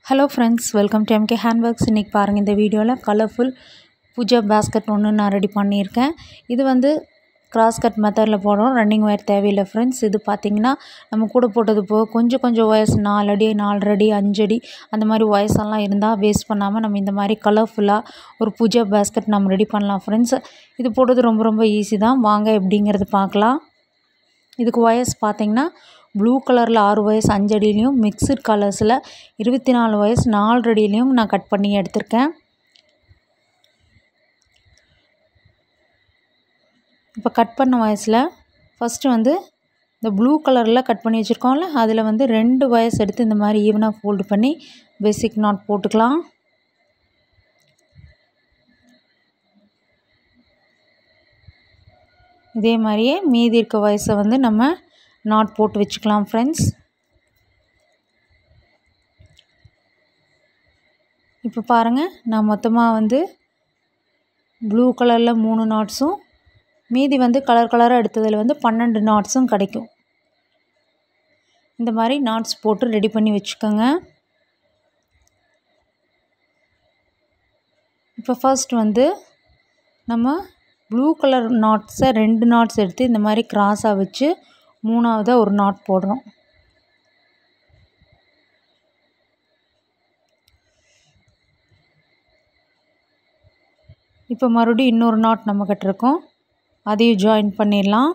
hello friends welcome to M K handworks இன்றைக்கி பாருங்கள் இந்த வீடியோவில் கலர்ஃபுல் பூஜா பேஸ்கெட் ஒன்று நான் ரெடி பண்ணியிருக்கேன் இது வந்து கிராஸ் கட் மெத்தடில் போடுறோம் ரன்னிங் ஒயர் தேவையில்லை ஃப்ரெண்ட்ஸ் இது பார்த்திங்கன்னா நம்ம கூட போட்டது போக கொஞ்சம் கொஞ்சம் ஒயர்ஸ் நாலு அடி நாலரை அடி அஞ்சு அடி அந்த மாதிரி ஒயர்ஸ் எல்லாம் இருந்தால் வேஸ்ட் பண்ணாமல் நம்ம இந்த மாதிரி கலர்ஃபுல்லாக ஒரு பூஜா பேஸ்கெட் நம்ம ரெடி பண்ணலாம் ஃப்ரெண்ட்ஸ் இது போடுறது ரொம்ப ரொம்ப ஈஸி தான் வாங்க எப்படிங்கிறது பார்க்கலாம் இதுக்கு ஒயர்ஸ் பார்த்திங்கன்னா ப்ளூ கலரில் ஆறு வயசு அஞ்சு அடியிலையும் மிக்சட் கலர்ஸில் இருபத்தி நாலு வயசு நாலு அடியிலையும் நான் கட் பண்ணி எடுத்திருக்கேன் இப்போ கட் பண்ண வயசில் ஃபஸ்ட்டு வந்து இந்த ப்ளூ கலரில் கட் பண்ணி வச்சுருக்கோம்ல அதில் வந்து ரெண்டு வயசு எடுத்து இந்த மாதிரி ஈவனாக ஃபோல்டு பண்ணி பேசிக் நாட் போட்டுக்கலாம் இதே மாதிரியே மீதி இருக்க வயசை வந்து நம்ம நாட் போட்டு வச்சுக்கலாம் ஃப்ரெண்ட்ஸ் இப்போ பாருங்கள் நான் மொத்தமாக வந்து ப்ளூ கலரில் மூணு நாட்ஸும் மீதி வந்து கலர் கலராக எடுத்ததில் வந்து பன்னெண்டு நாட்ஸும் கிடைக்கும் இந்த மாதிரி நாட்ஸ் போட்டு ரெடி பண்ணி வச்சுக்கோங்க இப்போ ஃபர்ஸ்ட் வந்து நம்ம ப்ளூ கலர் நாட்ஸை ரெண்டு நாட்ஸ் எடுத்து இந்த மாதிரி க்ராஸாக வச்சு மூணாவதாக ஒரு நாட் போடுறோம் இப்போ மறுபடியும் இன்னொரு நாட் நம்ம கட்டிருக்கோம் அதையும் ஜாயின் பண்ணிடலாம்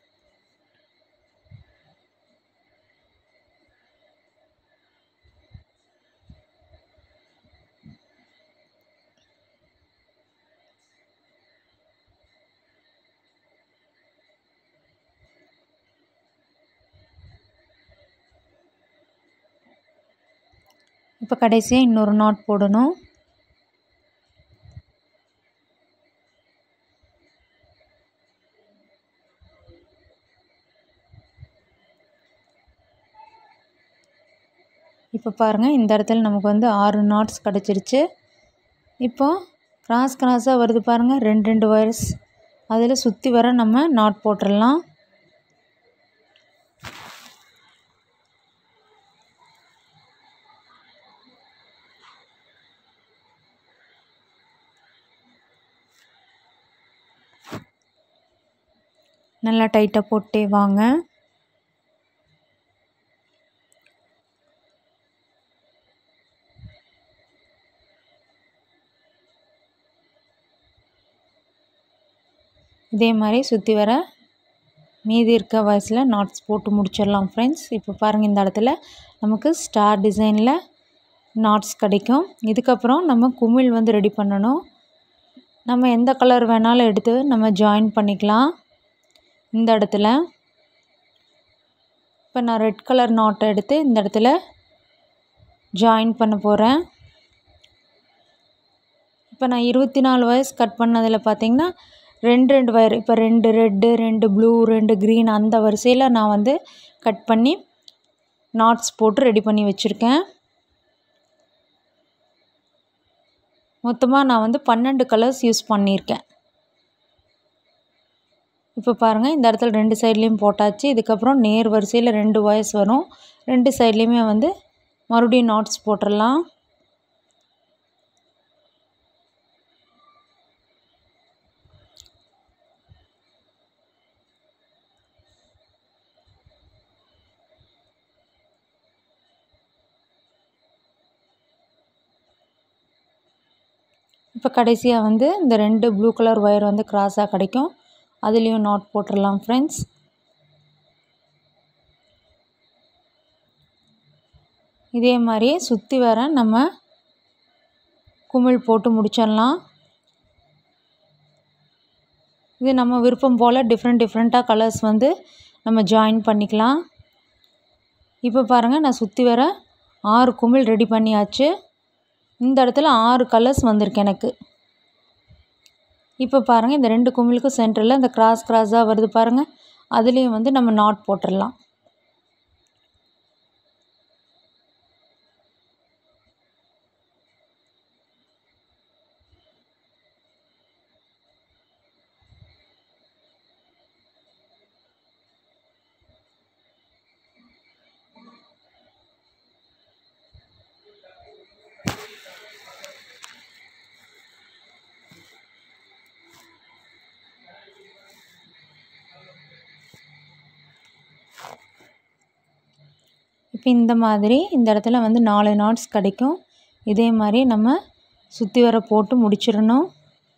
இப்போ கடைசியாக இன்னொரு நாட் போடணும் இப்போ பாருங்கள் இந்த இடத்துல நமக்கு வந்து ஆறு நாட்ஸ் கிடச்சிருச்சு இப்போ கிராஸ் கிராஸாக வருது பாருங்கள் ரெண்டு ரெண்டு ஒயர்ஸ் அதில் சுற்றி வர நம்ம நாட் போட்டுடலாம் நல்லா டைட்டாக போட்டே வாங்க இதே மாதிரி சுற்றி வர மீதி இருக்க வயசில் நாட்ஸ் போட்டு முடிச்சிடலாம் ஃப்ரெண்ட்ஸ் இப்போ பாருங்கள் இந்த இடத்துல நமக்கு ஸ்டார் டிசைனில் நாட்ஸ் கிடைக்கும் இதுக்கப்புறம் நம்ம குமிழ் வந்து ரெடி பண்ணணும் நம்ம எந்த கலர் வேணாலும் எடுத்து நம்ம ஜாயின் பண்ணிக்கலாம் இந்த இடத்துல இப்போ நான் ரெட் கலர் நாட்டை எடுத்து இந்த இடத்துல ஜாயின் பண்ண போகிறேன் இப்போ நான் இருபத்தி நாலு வயசு கட் பண்ணதில் பார்த்திங்கன்னா ரெண்டு ரெண்டு வயர் இப்போ ரெண்டு ரெட்டு ரெண்டு ப்ளூ ரெண்டு க்ரீன் அந்த வரிசையில் நான் வந்து கட் பண்ணி நாட்ஸ் போட்டு ரெடி பண்ணி வச்சுருக்கேன் மொத்தமாக நான் வந்து பன்னெண்டு கலர்ஸ் யூஸ் பண்ணியிருக்கேன் இப்போ பாருங்கள் இந்த இடத்துல ரெண்டு சைட்லேயும் போட்டாச்சு இதுக்கப்புறம் நேர் வரிசையில் ரெண்டு வாய்ஸ் வரும் ரெண்டு சைட்லேயுமே வந்து மறுபடியும் நாட்ஸ் போட்டுடலாம் இப்போ கடைசியாக வந்து இந்த ரெண்டு ப்ளூ கலர் ஒயர் வந்து க்ராஸாக கிடைக்கும் அதுலேயும் நாட் போட்டுடலாம் ஃப்ரெண்ட்ஸ் இதே மாதிரியே சுற்றி வர நம்ம குமிழ் போட்டு முடிச்சிடலாம் இது நம்ம விருப்பம் போல் டிஃப்ரெண்ட் டிஃப்ரெண்ட்டாக கலர்ஸ் வந்து நம்ம ஜாயின் பண்ணிக்கலாம் இப்போ பாருங்கள் நான் சுற்றி வர ஆறு குமிழ் ரெடி பண்ணியாச்சு இந்த இடத்துல ஆறு கலர்ஸ் வந்திருக்கு எனக்கு இப்போ பாருங்கள் இந்த ரெண்டு குமிழுக்கும் சென்டரில் இந்த கிராஸ் கிராஸாக வருது பாருங்கள் அதுலேயும் வந்து நம்ம நாட் போட்டுடலாம் இப்போ இந்த மாதிரி இந்த இடத்துல வந்து நாலு நாட்ஸ் கிடைக்கும் இதே மாதிரி நம்ம சுற்றி வர போட்டு முடிச்சிடணும்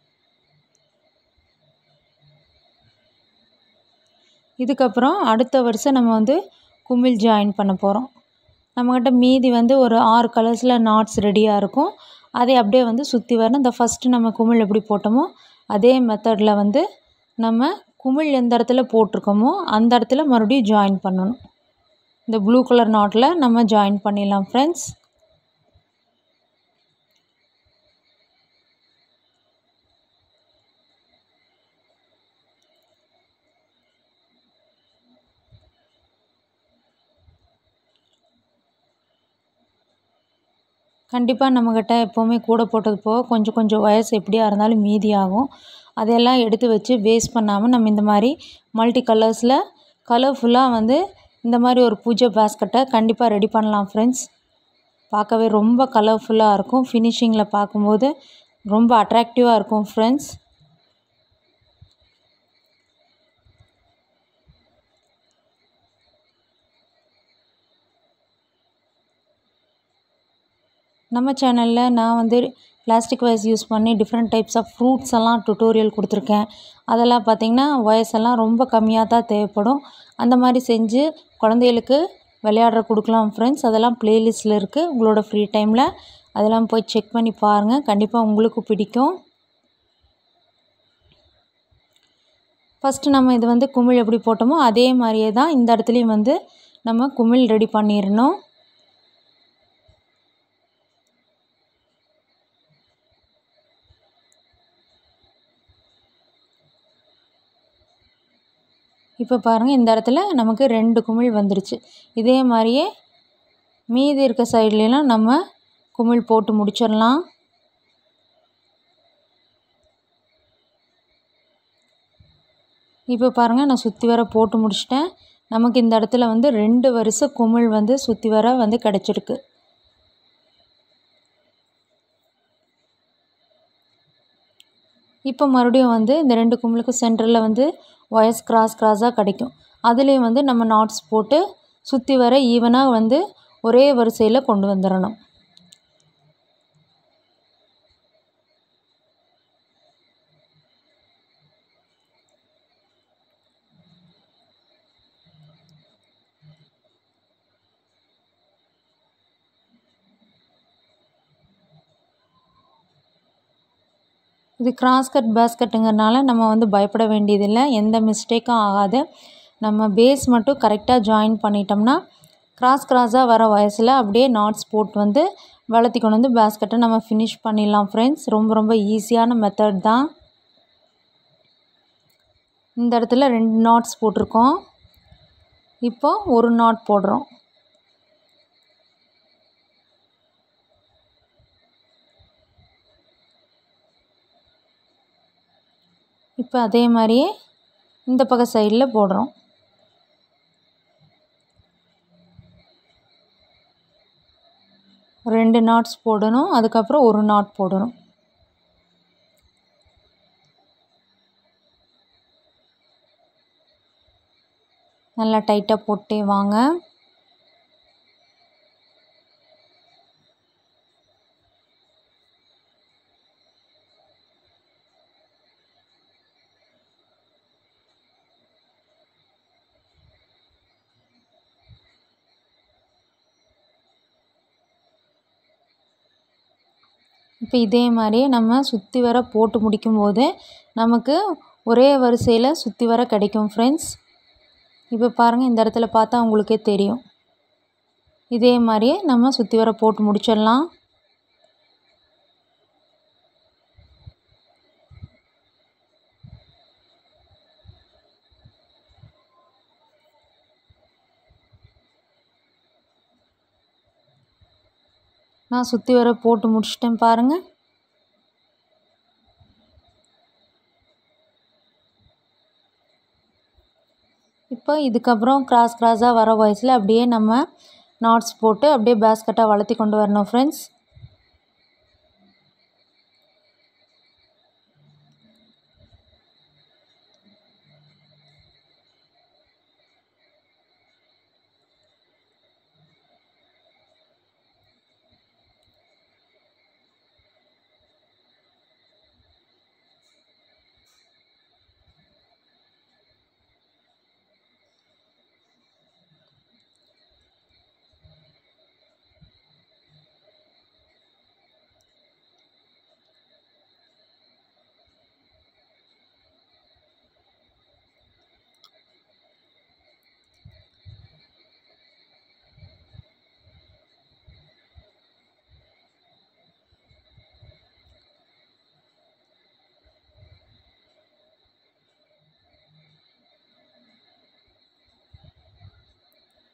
இதுக்கப்புறம் அடுத்த வருஷம் நம்ம வந்து குமிழ் ஜாயின் பண்ண போகிறோம் நம்மக்கிட்ட மீதி வந்து ஒரு ஆறு கலர்ஸில் நாட்ஸ் ரெடியாக இருக்கும் அதை அப்படியே வந்து சுற்றி வரணும் இந்த ஃபஸ்ட்டு நம்ம குமிழ் எப்படி போட்டோமோ அதே மெத்தடில் வந்து நம்ம குமிழ் எந்த இடத்துல போட்டிருக்கோமோ அந்த இடத்துல மறுபடியும் ஜாயின் பண்ணணும் இந்த ப்ளூ கலர் நாட்டில் நம்ம ஜாயின் பண்ணிடலாம் ஃப்ரெண்ட்ஸ் கண்டிப்பாக நம்மக்கிட்ட எப்போவுமே கூட போட்டது போக கொஞ்சம் கொஞ்சம் வயசு எப்படியா இருந்தாலும் மீதி ஆகும் அதையெல்லாம் எடுத்து வச்சு வேஸ்ட் பண்ணாமல் நம்ம இந்த மாதிரி மல்டி கலர்ஸில் கலர்ஃபுல்லாக வந்து இந்த மாதிரி ஒரு பூஜை பேஸ்கெட்டை கண்டிப்பாக ரெடி பண்ணலாம் ஃப்ரெண்ட்ஸ் பார்க்கவே ரொம்ப கலர்ஃபுல்லாக இருக்கும் ஃபினிஷிங்கில் பார்க்கும்போது ரொம்ப அட்ராக்டிவாக இருக்கும் ஃப்ரெண்ட்ஸ் நம்ம சேனலில் நான் வந்து பிளாஸ்டிக் வயர்ஸ் யூஸ் பண்ணி டிஃப்ரெண்ட் டைப்ஸ் ஆஃப் ஃப்ரூட்ஸ் எல்லாம் டுட்டோரியல் கொடுத்துருக்கேன் அதெல்லாம் பார்த்திங்கன்னா வயர்ஸ் எல்லாம் ரொம்ப கம்மியாக தான் தேவைப்படும் அந்த மாதிரி செஞ்சு குழந்தைகளுக்கு விளையாடுற கொடுக்கலாம் ஃப்ரெண்ட்ஸ் அதெல்லாம் ப்ளேலிஸ்ட்டில் இருக்குது உங்களோட ஃப்ரீ டைமில் அதெல்லாம் போய் செக் பண்ணி பாருங்கள் கண்டிப்பாக உங்களுக்கு பிடிக்கும் ஃபஸ்ட்டு நம்ம இது வந்து குமிழ் எப்படி போட்டோமோ அதே மாதிரியே தான் இந்த இடத்துலையும் வந்து நம்ம குமிழ் ரெடி பண்ணிடணும் இப்போ பாருங்கள் இந்த இடத்துல நமக்கு ரெண்டு குமிழ் வந்துருச்சு இதே மாதிரியே மீதி இருக்க சைட்லலாம் நம்ம குமிழ் போட்டு முடிச்சிடலாம் இப்போ பாருங்கள் நான் சுற்றி வர போட்டு முடிச்சிட்டேன் நமக்கு இந்த இடத்துல வந்து ரெண்டு வருஷம் குமிழ் வந்து சுற்றி வர வந்து கிடச்சிருக்கு இப்போ மறுபடியும் வந்து இந்த ரெண்டு குமிழுக்கு சென்டரில் வந்து ஒயர்ஸ் கிராஸ் கிராஸாக கிடைக்கும் அதுலேயும் வந்து நம்ம நாட்ஸ் போட்டு சுற்றி வர ஈவனாக வந்து ஒரே வரிசையில் கொண்டு வந்துடணும் இது கிராஸ் கட் பேஸ்கட்டுங்கிறனால நம்ம வந்து பயப்பட வேண்டியதில்லை எந்த மிஸ்டேக்கும் ஆகாது நம்ம பேஸ் மட்டும் கரெக்டாக ஜாயின் பண்ணிட்டோம்னா கிராஸ் கிராஸாக வர வயசில் அப்படியே நாட்ஸ் போட்டு வந்து வளர்த்தி கொண்டு வந்து பேஸ்கெட்டை நம்ம ஃபினிஷ் பண்ணிடலாம் ஃப்ரெண்ட்ஸ் ரொம்ப ரொம்ப ஈஸியான மெத்தட் தான் இந்த இடத்துல ரெண்டு நாட்ஸ் போட்டிருக்கோம் இப்போ ஒரு நாட் போடுறோம் இப்போ அதே மாதிரியே இந்த பக்கம் சைடில் போடுறோம் ரெண்டு நாட்ஸ் போடணும் அதுக்கப்புறம் ஒரு நாட் போடணும் நல்லா டைட்டாக போட்டே வாங்க இப்போ இதே மாதிரியே நம்ம சுற்றி வர போட்டு முடிக்கும்போது நமக்கு ஒரே வரிசையில் சுற்றி வர கிடைக்கும் ஃப்ரெண்ட்ஸ் இப்போ பாருங்கள் இந்த இடத்துல பார்த்தா உங்களுக்கே தெரியும் இதே மாதிரியே நம்ம சுற்றி வர போட்டு முடிச்சிடலாம் நான் சுற்றி வர போட்டு முடிச்சிட்டேன் பாருங்கள் இப்போ இதுக்கப்புறம் கிராஸ் கிராஸாக வர வயசில் அப்படியே நம்ம நாட்ஸ் போட்டு அப்படியே பேஸ்கெட்டாக வளர்த்தி கொண்டு வரணும் ஃப்ரெண்ட்ஸ்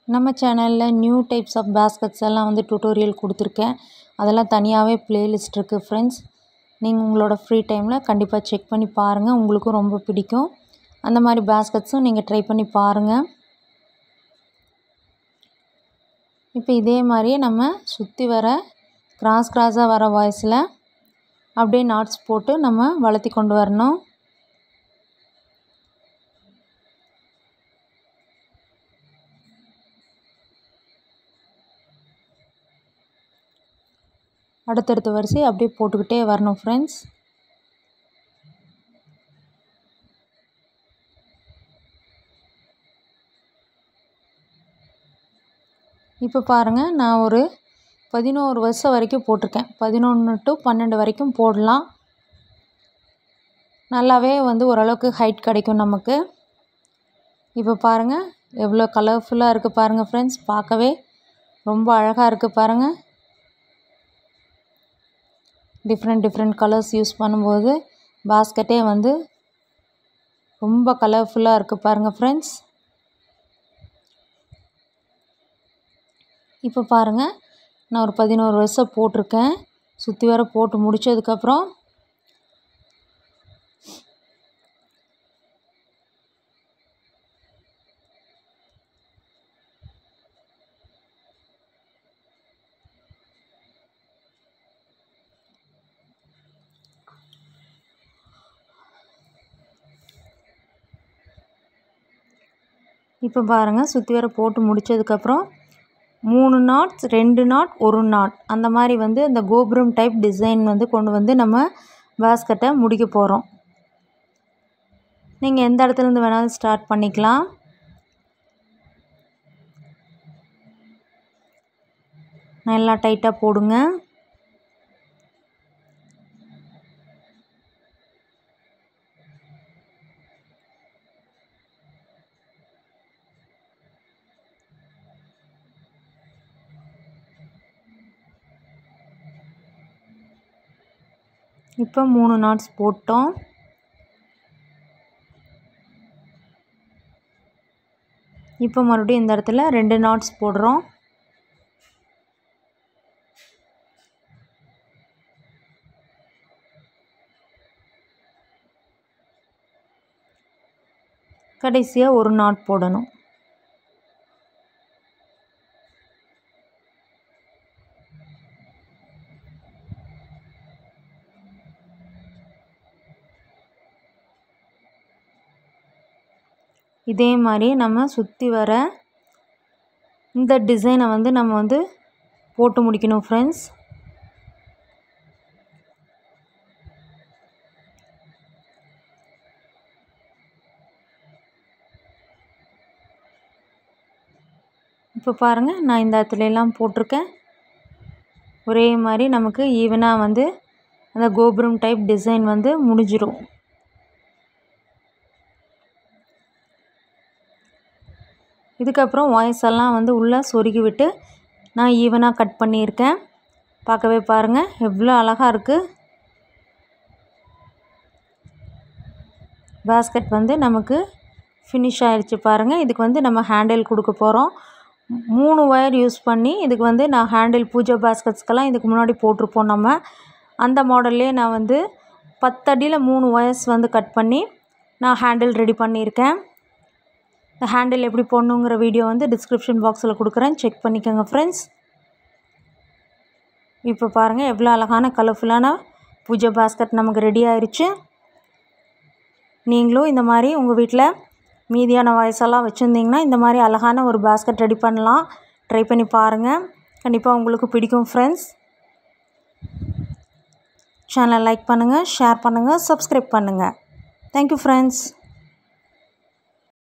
நம்ம சேனலில் நியூ டைப்ஸ் ஆஃப் பேஸ்கட்ஸ் எல்லாம் வந்து டுட்டோரியல் கொடுத்துருக்கேன் அதெல்லாம் தனியாகவே ப்ளேலிஸ்ட் இருக்குது ஃப்ரெண்ட்ஸ் நீங்கள் உங்களோட ஃப்ரீ டைமில் கண்டிப்பாக செக் பண்ணி பாருங்கள் உங்களுக்கும் ரொம்ப பிடிக்கும் அந்த மாதிரி பேஸ்கட்ஸும் நீங்கள் ட்ரை பண்ணி பாருங்கள் இப்போ இதே மாதிரியே நம்ம சுற்றி வர கிராஸ் கிராஸாக வர வாய்ஸில் அப்படியே நாட்ஸ் போட்டு நம்ம வளர்த்தி கொண்டு வரணும் அடுத்தடுத்த வரிசை அப்படியே போட்டுக்கிட்டே வரணும் ஃப்ரெண்ட்ஸ் இப்போ பாருங்கள் நான் ஒரு பதினோரு வருஷம் வரைக்கும் போட்டிருக்கேன் பதினொன்று டு பன்னெண்டு வரைக்கும் போடலாம் நல்லாவே வந்து ஓரளவுக்கு ஹைட் கிடைக்கும் நமக்கு இப்போ பாருங்கள் எவ்வளோ கலர்ஃபுல்லாக இருக்குது பாருங்கள் ஃப்ரெண்ட்ஸ் பார்க்கவே ரொம்ப அழகாக இருக்குது பாருங்கள் டிஃப்ரெண்ட் டிஃப்ரெண்ட் கலர்ஸ் யூஸ் பண்ணும்போது பாஸ்கெட்டே வந்து ரொம்ப கலர்ஃபுல்லாக இருக்குது பாருங்கள் ஃப்ரெண்ட்ஸ் இப்போ பாருங்கள் நான் ஒரு பதினோரு வருஷம் போட்டிருக்கேன் சுற்றி வர போட்டு முடித்ததுக்கப்புறம் இப்போ பாருங்கள் சுற்றி வர போட்டு முடித்ததுக்கப்புறம் மூணு நாட்ஸ் ரெண்டு நாட் ஒரு நாட் அந்த மாதிரி வந்து அந்த கோபுரம் டைப் டிசைன் வந்து கொண்டு வந்து நம்ம பேஸ்கெட்டை முடிக்க போகிறோம் நீங்கள் எந்த இடத்துலேருந்து வேணாலும் ஸ்டார்ட் பண்ணிக்கலாம் நல்லா டைட்டாக போடுங்க இப்போ மூணு நாட்ஸ் போட்டோம் இப்போ மறுபடியும் இந்த இடத்துல ரெண்டு நாட்ஸ் போடுறோம் கடைசியாக ஒரு நாட் போடணும் இதே மாதிரி நம்ம சுற்றி வர இந்த டிசைனை வந்து நம்ம வந்து போட்டு முடிக்கணும் ஃப்ரெண்ட்ஸ் இப்போ பாருங்கள் நான் இந்த இடத்துல எல்லாம் போட்டிருக்கேன் ஒரே மாதிரி நமக்கு ஈவனாக வந்து அந்த கோபுரம் டைப் டிசைன் வந்து முடிஞ்சிடும் இதுக்கப்புறம் வாய்ஸ் எல்லாம் வந்து உள்ளே சொருகி விட்டு நான் ஈவனாக கட் பண்ணியிருக்கேன் பார்க்கவே பாருங்கள் எவ்வளோ அழகாக இருக்குது பேஸ்கெட் வந்து நமக்கு ஃபினிஷ் ஆயிடுச்சு பாருங்கள் இதுக்கு வந்து நம்ம ஹேண்டில் கொடுக்க போகிறோம் மூணு ஒயர் யூஸ் பண்ணி இதுக்கு வந்து நான் ஹேண்டில் பூஜை பேஸ்கெட்ஸ்க்கெல்லாம் இதுக்கு முன்னாடி போட்டிருப்போம் நம்ம அந்த மாடல்லே நான் வந்து பத்தடியில் மூணு ஒயர்ஸ் வந்து கட் பண்ணி நான் ஹேண்டில் ரெடி பண்ணியிருக்கேன் இந்த ஹேண்டில் எப்படி போடணுங்கிற வீடியோ வந்து டிஸ்கிரிப்ஷன் பாக்ஸில் கொடுக்குறேன் செக் பண்ணிக்கோங்க ஃப்ரெண்ட்ஸ் இப்போ பாருங்கள் எவ்வளோ அழகான கலர்ஃபுல்லான பூஜை பாஸ்கெட் நமக்கு ரெடி ஆயிடுச்சு நீங்களும் இந்த மாதிரி உங்கள் வீட்டில் மீதியான வயசெல்லாம் வச்சுருந்தீங்கன்னா இந்த மாதிரி அழகான ஒரு பாஸ்கெட் ரெடி பண்ணலாம் ட்ரை பண்ணி பாருங்கள் கண்டிப்பாக உங்களுக்கு பிடிக்கும் ஃப்ரெண்ட்ஸ் சேனலை லைக் பண்ணுங்கள் ஷேர் பண்ணுங்கள் சப்ஸ்கிரைப் பண்ணுங்கள் தேங்க்யூ ஃப்ரெண்ட்ஸ்